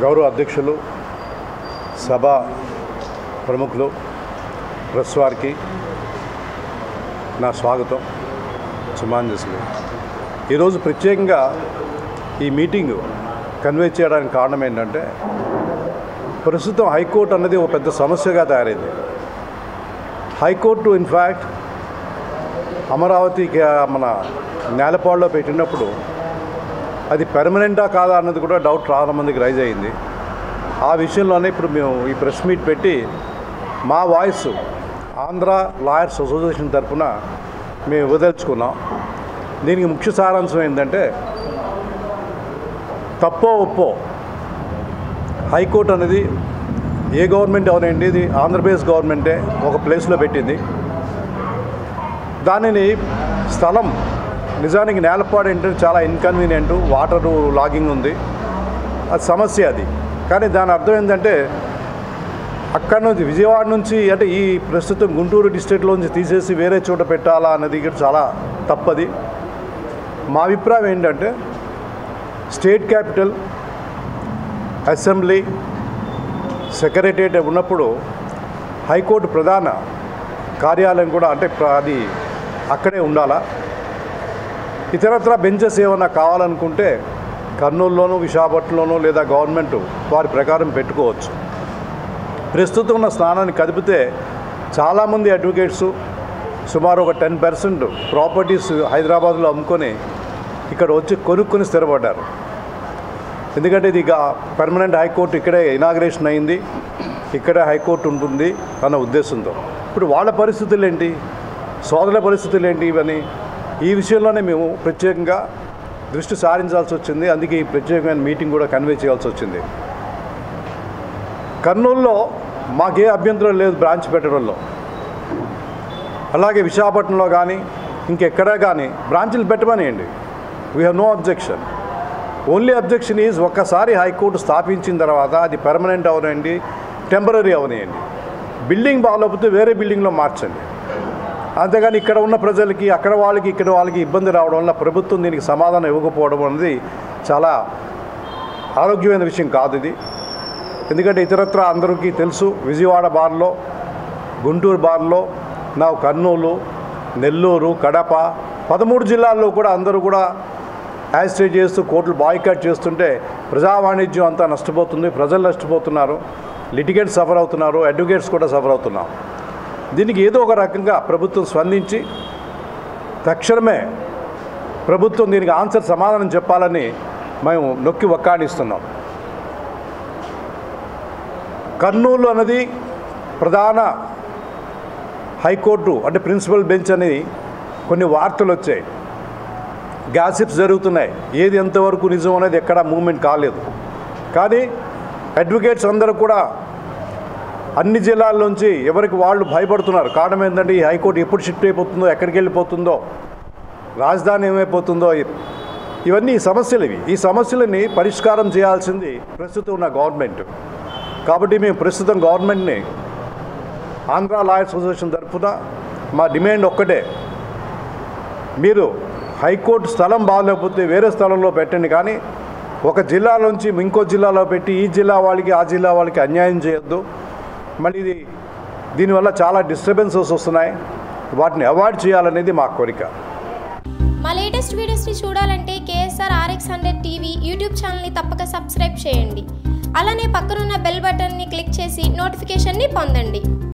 గౌరవ అధ్యక్షులు సభ ప్రముఖులు ప్రెస్ వారికి నా స్వాగతం సుమాంజసులు ఈరోజు ప్రత్యేకంగా ఈ మీటింగు కన్వే చేయడానికి కారణం ఏంటంటే ప్రస్తుతం హైకోర్టు అన్నది ఒక పెద్ద సమస్యగా తయారైంది హైకోర్టు ఇన్ఫ్యాక్ట్ అమరావతికి మన నేలపాడులో పెట్టినప్పుడు అది పెర్మనెంటా కాదా అన్నది కూడా డౌట్ చాలా మందికి రైజ్ అయింది ఆ విషయంలోనే ఇప్పుడు మేము ఈ ప్రెస్ మీట్ పెట్టి మా వాయిస్ ఆంధ్ర లాయర్స్ అసోసియేషన్ తరఫున మేము వదలుచుకున్నాం దీనికి ముఖ్య సారాంశం ఏంటంటే తప్పో ఒప్పో హైకోర్టు అనేది ఏ గవర్నమెంట్ అవనండి ఇది ఆంధ్రప్రదేశ్ గవర్నమెంటే ఒక ప్లేస్లో పెట్టింది దానిని స్థలం నిజానికి నేలపాడు ఏంటంటే చాలా ఇన్కన్వీనియంట్ వాటర్ లాగింగ్ ఉంది అది సమస్య అది కానీ దాని అర్థం ఏంటంటే అక్కడ నుంచి విజయవాడ నుంచి అంటే ఈ ప్రస్తుతం గుంటూరు డిస్ట్రిక్ట్లో నుంచి తీసేసి వేరే చోట పెట్టాలా అన్నది కూడా చాలా తప్పది మా అభిప్రాయం ఏంటంటే స్టేట్ క్యాపిటల్ అసెంబ్లీ సెక్రటేరియట్ ఉన్నప్పుడు హైకోర్టు ప్రధాన కార్యాలయం కూడా అంటే ప్ర- అది అక్కడే ఉండాలా ఇతరత్ర బెంచెస్ ఏమైనా కావాలనుకుంటే కర్నూలులోనూ విశాఖపట్నంలోనూ లేదా గవర్నమెంట్ వారి ప్రకారం పెట్టుకోవచ్చు ప్రస్తుతం ఉన్న స్థానాన్ని కదిపితే చాలామంది అడ్వకేట్స్ సుమారు ఒక టెన్ పర్సెంట్ ప్రాపర్టీస్ హైదరాబాద్లో అమ్ముకొని ఇక్కడ వచ్చి కొనుక్కొని స్థిరపడ్డారు ఎందుకంటే ఇది ఇక పర్మనెంట్ హైకోర్టు ఇక్కడే ఇనాగ్రేషన్ అయింది ఇక్కడే హైకోర్టు ఉంటుంది అన్న ఉద్దేశంతో ఇప్పుడు వాళ్ళ పరిస్థితులు ఏంటి సోదరుల పరిస్థితులు ఏంటి ఇవన్నీ ఈ విషయంలోనే మేము ప్రత్యేకంగా దృష్టి సారించాల్సి వచ్చింది అందుకే ఈ ప్రత్యేకమైన మీటింగ్ కూడా కన్వే చేయాల్సి వచ్చింది కర్నూలులో మాకే అభ్యంతరం లేదు బ్రాంచ్ పెట్టడంలో అలాగే విశాఖపట్నంలో కానీ ఇంకెక్కడా కానీ బ్రాంచ్లు పెట్టమనియండి we have no objection only objection is ఒక్కసారి హైకోర్టు స్థాపించిన తర్వాత అది పర్మనెంట్ అవనండి టెంపరీ అవనియండి బిల్డింగ్ బాగాలేకపోతే వేరే బిల్డింగ్లో మార్చండి అంతేగాని ఇక్కడ ఉన్న ప్రజలకి అక్కడ వాళ్ళకి ఇక్కడ వాళ్ళకి ఇబ్బంది రావడం వల్ల ప్రభుత్వం దీనికి సమాధానం ఇవ్వకపోవడం అనేది చాలా ఆరోగ్యమైన విషయం కాదు ఇది ఎందుకంటే ఇతరత్ర అందరికీ తెలుసు విజయవాడ బార్లో గుంటూరు బార్లో నా కర్నూలు నెల్లూరు కడప పదమూడు జిల్లాల్లో కూడా అందరూ కూడా యాజిటేట్ చేస్తూ కోర్టులు బాయ్కాట్ చేస్తుంటే ప్రజా వాణిజ్యం అంతా నష్టపోతుంది ప్రజలు నష్టపోతున్నారు లిటిగేట్స్ సఫర్ అవుతున్నారు అడ్వకేట్స్ కూడా సఫర్ అవుతున్నారు దీనికి ఏదో ఒక రకంగా ప్రభుత్వం స్పందించి తక్షణమే ప్రభుత్వం దీనికి ఆన్సర్ సమాధానం చెప్పాలని మేము నొక్కి ఒక్కాడిస్తున్నాం కర్నూలు అన్నది ప్రధాన హైకోర్టు అంటే ప్రిన్సిపల్ బెంచ్ అని కొన్ని వార్తలు వచ్చాయి గ్యాసిప్స్ జరుగుతున్నాయి ఏది ఎంతవరకు నిజం అనేది ఎక్కడ మూమెంట్ కాలేదు కానీ అడ్వకేట్స్ అందరూ కూడా అన్ని జిల్లాల్లోంచి ఎవరికి వాళ్ళు భయపడుతున్నారు కారణం ఏంటంటే ఈ హైకోర్టు ఎప్పుడు షిఫ్ట్ అయిపోతుందో ఎక్కడికి వెళ్ళిపోతుందో రాజధాని ఏమైపోతుందో ఇవన్నీ సమస్యలు ఇవి ఈ సమస్యలని పరిష్కారం చేయాల్సింది ప్రస్తుతం ఉన్న గవర్నమెంట్ కాబట్టి మేము ప్రస్తుతం గవర్నమెంట్ని ఆంధ్ర లాయర్స్ అసోసియేషన్ తరఫున మా డిమాండ్ ఒక్కటే మీరు హైకోర్టు స్థలం బాగాలేకపోతే వేరే స్థలంలో పెట్టండి కానీ ఒక జిల్లాలోంచి ఇంకో జిల్లాలో పెట్టి ఈ జిల్లా వాళ్ళకి ఆ జిల్లా వాళ్ళకి అన్యాయం చేయొద్దు మళ్ళీ ఇది దీనివల్ల చాలా డిస్టర్బెన్సెస్ వస్తున్నాయి వాటిని అవాయిడ్ చేయాలనేది మా కోరిక మా లేటెస్ట్ వీడియోస్ని చూడాలంటే KSR RX hundred TV YouTube ఛానల్ని తప్పక సబ్స్క్రైబ్ చేయండి అలానే పక్కనున్న బెల్ బటన్ని క్లిక్ చేసి నోటిఫికేషన్ని పొందండి